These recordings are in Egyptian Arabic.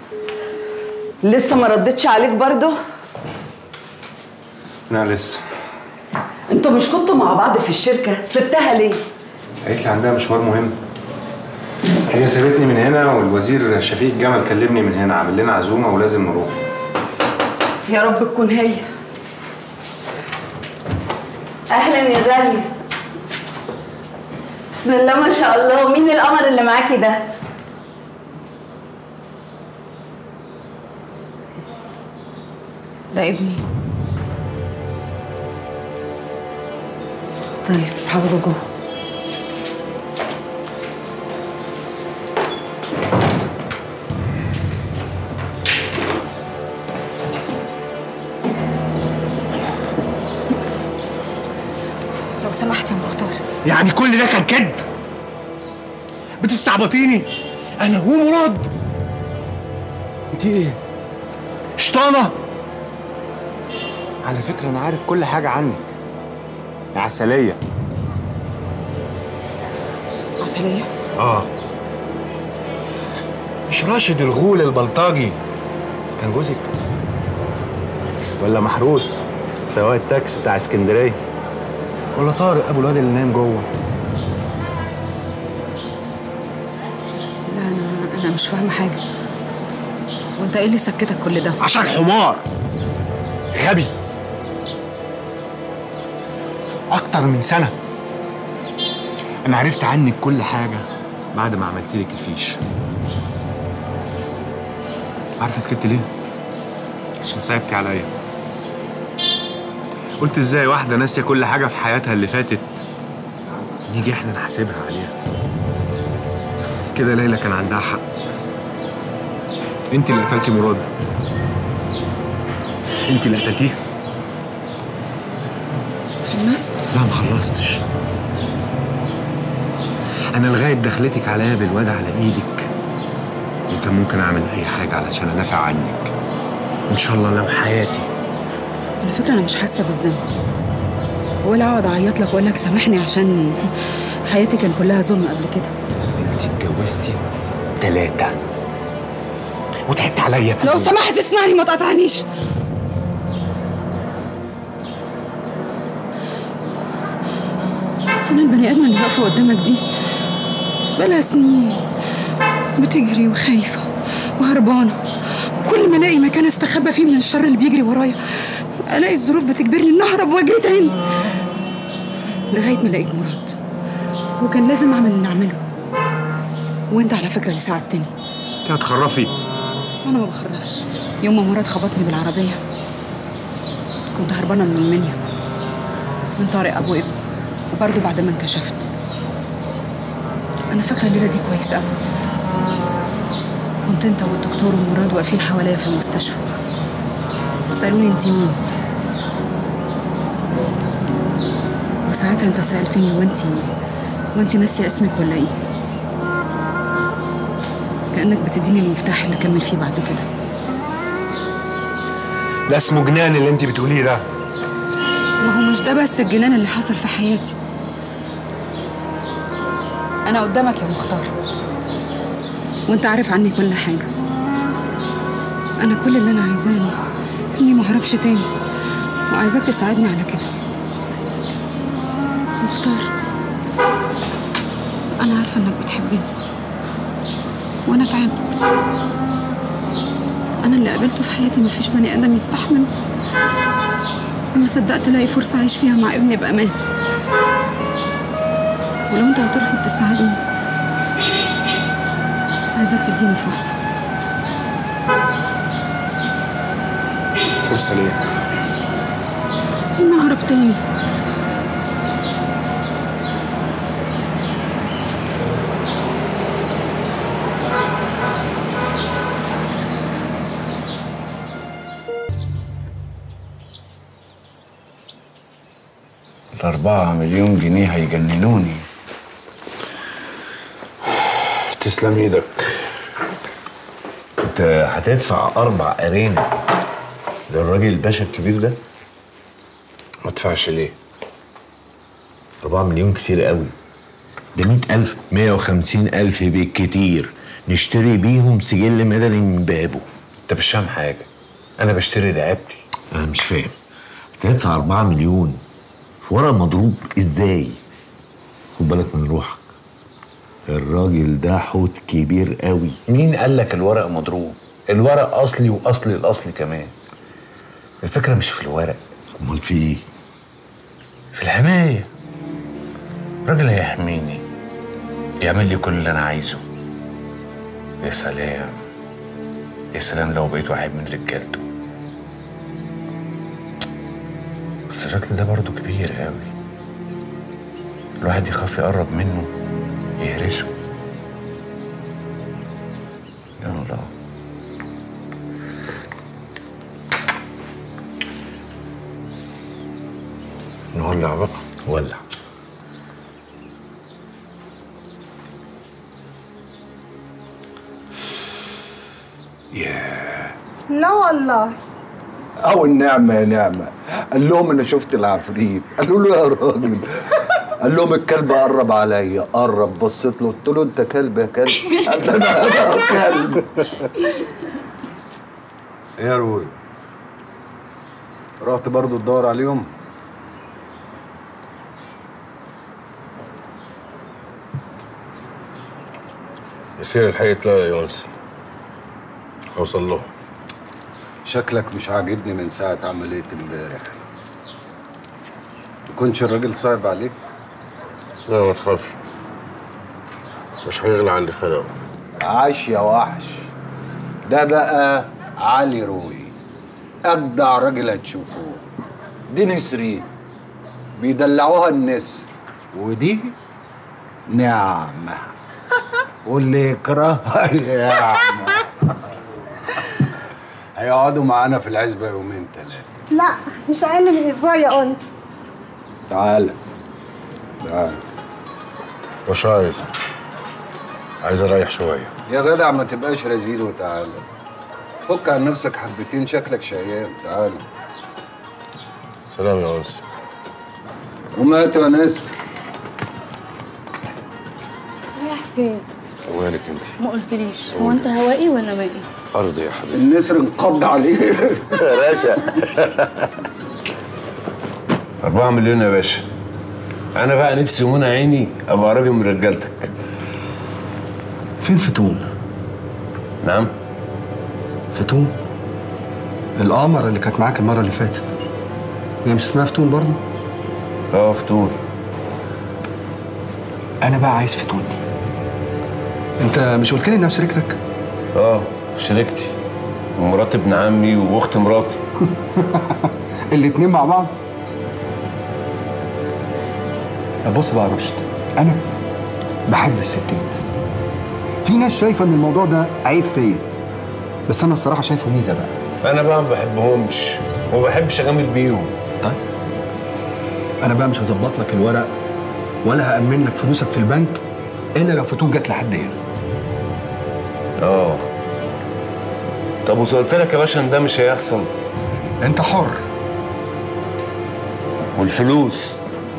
لسه ما ردتش عليك برضه لا لسه انتوا مش كنتوا مع بعض في الشركه سبتها ليه قالت لي عندها مشوار مهم هي سابتني من هنا والوزير شفيق جمل كلمني من هنا عامل لنا عزومه ولازم نروح يا رب تكون هي اهلا يا داليا بسم الله ما شاء الله مين القمر اللي معاكي ده ده ابني طيب حافظه جوه لو سمحت يا مختار يعني كل ده كان كذب بتستعبطيني انا ومراد انت ايه شطانه على فكره انا عارف كل حاجه عنك يا عسليه عسلية اه مش راشد الغول البلطجي كان جوزك ولا محروس سواق التاكسي بتاع اسكندريه ولا طارق ابو الواد اللي نايم جوه لا انا انا مش فاهمة حاجة وانت ايه اللي سكتك كل ده عشان حمار غبي اكتر من سنه انا عرفت عنك كل حاجه بعد ما عملت لك الفيش عارفه سكت ليه عشان صعبتي عليا قلت ازاي واحده ناسيه كل حاجه في حياتها اللي فاتت نيجي احنا نحاسبها عليها كده ليلى كان عندها حق انت اللي قتلتي مراد انت اللي قتلتيه خلصت لا ما خلصتش انا لغايه دخلتك عليا بالواد على ايدك وكان ممكن اعمل اي حاجه علشان ادافع عنك ان شاء الله لو حياتي على فكرة انا مش حاسة بالذنب ولا اقعد اعيط لك واقول لك سامحني عشان حياتي كان كلها ظلم قبل كده انت اتجوزتي ثلاثه وضحكت عليا لو سمحت اسمعني ما تقطعنيش انا البني ادمه اللي واقفه قدامك دي بقالها سنين بتجري وخايفه وهربانه وكل ما الاقي مكان استخبى فيه من الشر اللي بيجري ورايا الاقي الظروف بتجبرني ان اهرب واجري تاني لغايه ما لقيت مراد وكان لازم اعمل اللي اعمله وانت على فكره اللي ساعدتني انت هتخرفي انا ما بخرفش يوم ما مراد خبطني بالعربيه كنت هربانه من المنيا من طارق ابو ابني وبرضه بعد ما انكشفت انا فاكره الليله دي كويس قوي كنت انت والدكتور ومراد واقفين حواليا في المستشفى سالوني انت مين وساعتها انت سالتني وانت وانت ناسيه اسمك ولا ايه كانك بتديني المفتاح اللي اكمل فيه بعد كده ده اسمه جنان اللي انت بتقوليه ده ما هو مش ده بس الجنان اللي حصل في حياتي أنا قدامك يا مختار وأنت عارف عني كل حاجة أنا كل اللي أنا عايزاه إني ما أهربش تاني وعايزاك تساعدني على كده مختار أنا عارفة إنك بتحبني وأنا تعبت أنا اللي قابلته في حياتي مفيش بني آدم يستحمله وما صدقت الاقي فرصه اعيش فيها مع ابني بامان ولو انت هترفض تساعدني عايزاك تديني فرصه فرصه ليه اني اهرب تاني الأربعة مليون جنيه هيجننوني تسلم ايدك انت هتدفع أربع أرانب للراجل الباشا الكبير ده؟ ما تدفعش ليه أربعة مليون كتير قوي ده مئة ألف مية وخمسين ألف بالكتير نشتري بيهم سجل مدني من بابه انت مش فاهم حاجه انا بشتري رقبتي انا مش فاهم تدفع 4 مليون في ورق مضروب ازاي خد بالك من روحك الراجل ده حوت كبير قوي مين قال لك الورق مضروب الورق اصلي واصلي الاصلي كمان الفكره مش في الورق امال في ايه في الحمايه الراجل هيحميني يعمل لي كل اللي انا عايزه يا سلام يا سلام لو بقيت واحد من رجالته بس الراجل ده برضه كبير قوي الواحد يخاف يقرب منه يهرسه يلا نولع بقى ولع لا والله او النعمه يا نعمه قال لهم انا شفت العفريت قالوا له يا راجل قال لهم الكلب قرب عليا قرب بصيت له قلت له انت كلب يا كلب قال لي انا أنا كلب ايه يا روي رحت برضو تدور عليهم يصير الحقيقة لا يا يونس اوصل له شكلك مش عاجبني من ساعه عمليه امبارح يكونش الراجل صعب عليك لا ما تخافش مش هيغلى على اللي خلقه عاش يا وحش ده بقى علي روي اجدع راجل هتشوفوه دي نسرين بيدلعوها النسر ودي نعمة واللي يكرهها يعمة هيقعدوا معانا في العزبة يومين ثلاثة لا مش اقل من اسبوع يا انس تعالى تعالى مش عايز عايز اريح شوية يا جدع ما تبقاش رزيل وتعالى فك عن نفسك حبتين شكلك شيان تعالى سلام يا انس ومات يا نسر رايح فين؟ ومالك انت ما قلتليش هو انت هوائي ولا مائي؟ ارضي يا حبيبي النسر انقض عليه أربعة مليون يا باشا أنا بقى نفسي ومنى عيني أبقى راجل من رجالتك فين فتون؟ نعم فتون؟ القمر اللي كانت معاك المرة اللي فاتت هي مش اسمها فتون برضه؟ اه فتون أنا بقى عايز فتون دي أنت مش قلت لي إنها شريكتك؟ اه شريكتي ومرات ابن عمي واخت مراتي الاتنين مع بعض؟ طب بص بقى يا رشد أنا بحب الستات في ناس شايفة إن الموضوع ده عيب فيا بس أنا الصراحة شايفه ميزة بقى أنا بقى ما بحبهمش وما بحبش أجامل بيهم طيب انا بقى مش هظبط لك الورق ولا هامن لك فلوسك في البنك الا لو فتون جت لحد هنا اه طب وقلت لك يا باشا إن ده مش هيحصل انت حر والفلوس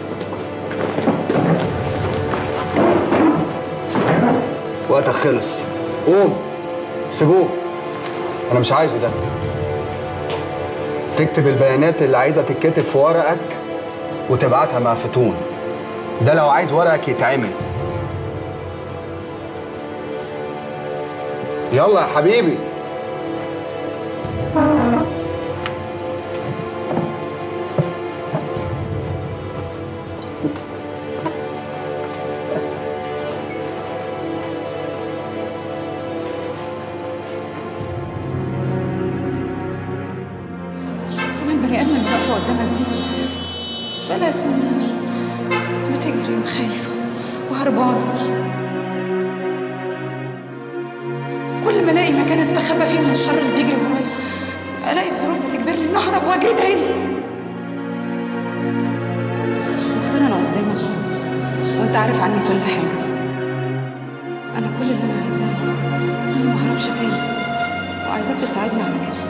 وقتك خلص قوم سيبوه انا مش عايزه ده تكتب البيانات اللي عايزه تتكتب في ورقك وتبعتها مع فتون ده لو عايز ورقك يتعمل يلا يا حبيبي كمان بني ادم اللي واقفه قدامك دي بقالها سنين بتجري وخايفه وهربانه كل ما الاقي مكان استخبى فيه من الشر اللي بيجري ورايا الاقي الظروف بتجبرني اني اهرب واجري تاني مختار انا قدامك اهو وانت عارف عني كل حاجه انا كل اللي انا عايزاه اني ما اهربش تاني وعايزاك تساعدني على كده